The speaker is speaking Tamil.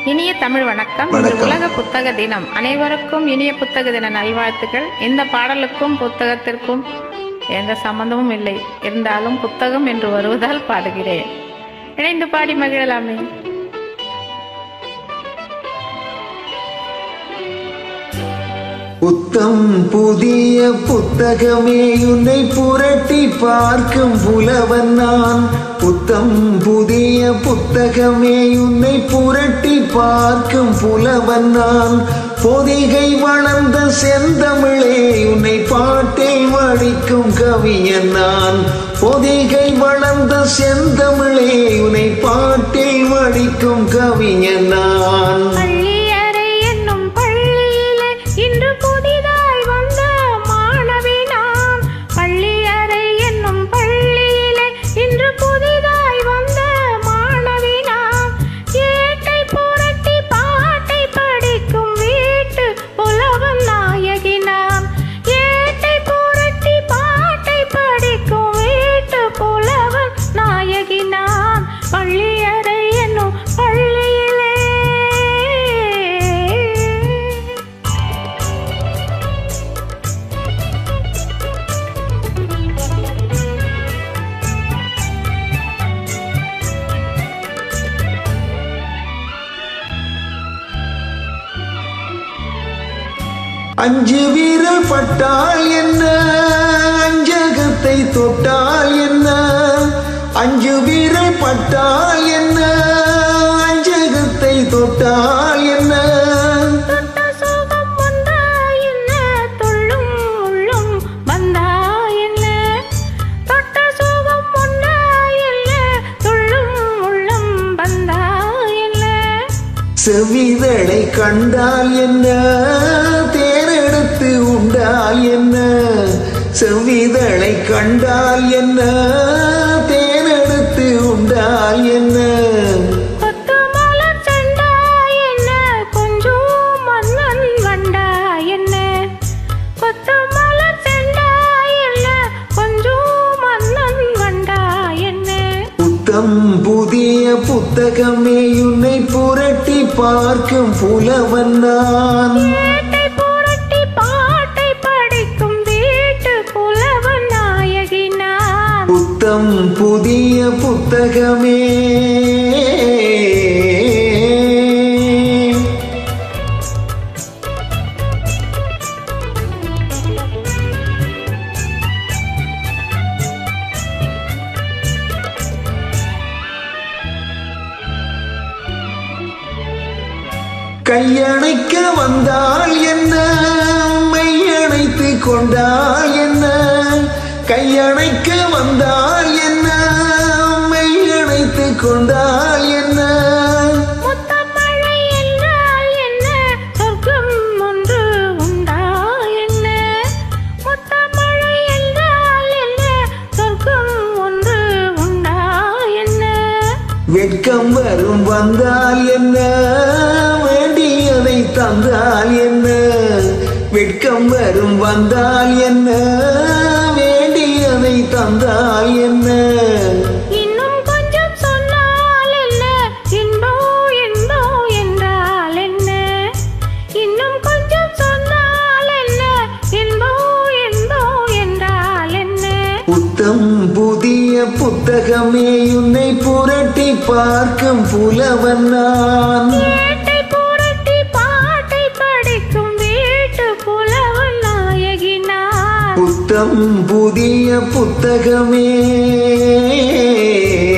இனிய தமிழ் வணக்கம் இன்று வணக்கம். உலக புத்தக தினம் அனைவருக்கும் இனிய புத்தக தின நல்வாழ்த்துக்கள் இந்த பாடலுக்கும் புத்தகத்திற்கும் எந்த சம்பந்தமும் இல்லை இருந்தாலும் புத்தகம் என்று வருவதால் பாடுகிறேன் இணைந்து பாடி மகிழலாமே புத்தம் புதிய புத்தகமே உன்னை புரட்டி பார்க்கும் புலவன் நான் புத்தம் புதிய புத்தகமே உன்னை புரட்டி பார்க்கும் புலவன் நான் பொதிகை வளர்ந்த செந்தமிழே உன்னை பாட்டில் வடிக்கும் கவியன் நான் பொதிகை வளர்ந்த செந்தமிழே உன்னை பாட்டில் வடிக்கும் கவியன் நான் பள்ளியறை என்னும் பள்ளியிலே இன்று புதிதாய் வந்த மாணவி நான் பள்ளியறை என்னும் பள்ளியிலே இன்று புதிதாய் வந்த மாணவி நான் ஏட்டை புரட்டி பாட்டை படிக்கும் வீட்டு புலவன் நாயகி நான் ஏட்டை புரட்டி பாட்டை படிக்கும் வீட்டு புலவன் நாயகி நான் பள்ளியறை என்னும் பள்ளியிலே அஞ்சு வீரல் பட்டால் என்ன அஞ்சகத்தை தொட்டால் என்ன அஞ்சு வீரல் பட்டால் என்ன அஞ்சகத்தை தொட்டால் என்ன தொட்ட சுகம் வந்தா என்ன துள்ளும் உள்ளும் வந்தா என்ன தொட்ட சுகம் வந்தா என்ன துள்ளும் உள்ளம் வந்தா என்ன செவிதழை கண்டால் என்ன தேரெடுத்து உண்டால் என்ன செவிதழை கண்டால் என்ன தேரெடுத்து உண்டால் என்ன கொத்து மலர் செண்டா என்ன கொஞ்சம் மன்னன் வண்டா என்ன கொத்து மலர் செண்டா என்ன கொஞ்சம் மன்னன் வண்டா என்ன புத்தம் புதிய புத்தகமே உன்னை புரட்டி பார்க்கும் புலவன் நான் ஏட்டை புரட்டி பாட்டை படிக்கும் வீட்டு புலவன் நாயகி நான் புத்தம் புதிய புத்தகமே கையணைக்க வந்தால் என்ன மையணைத்து கொண்டால் என்ன கையணைக்க வந்தால் என்ன மையணைத்து கொண்டால் என்ன முத்தமழை என்றால் என்ன சொர்க்கம் ஒன்று உண்டா என்ன முத்தமழை என்றால் என்ன சொர்க்கம் ஒன்று உண்டா என்ன வெட்கம் வரும் வந்தால் என்ன வேண்டியதை தந்தால் என்ன வெட்கம் வரும் வந்தால் என்ன வேண்டியதை தந்தால் என்ன இன்னும் கொஞ்சம் சொன்னால் என்ன இன்பம் இன்பம் என்றால் என்ன இன்னும் கொஞ்சம் சொன்னால் என்ன இன்பம் இன்பம் என்றால் என்ன புத்தம் புதிய புத்தகமே உன்னை புரட்டி பார்க்கும் புலவன் நான் ஏட்டை புரட்டி பாட்டை படிக்கும் வீட்டு புலவன் நாயகி நான் புத்தம் புதிய புத்தகமே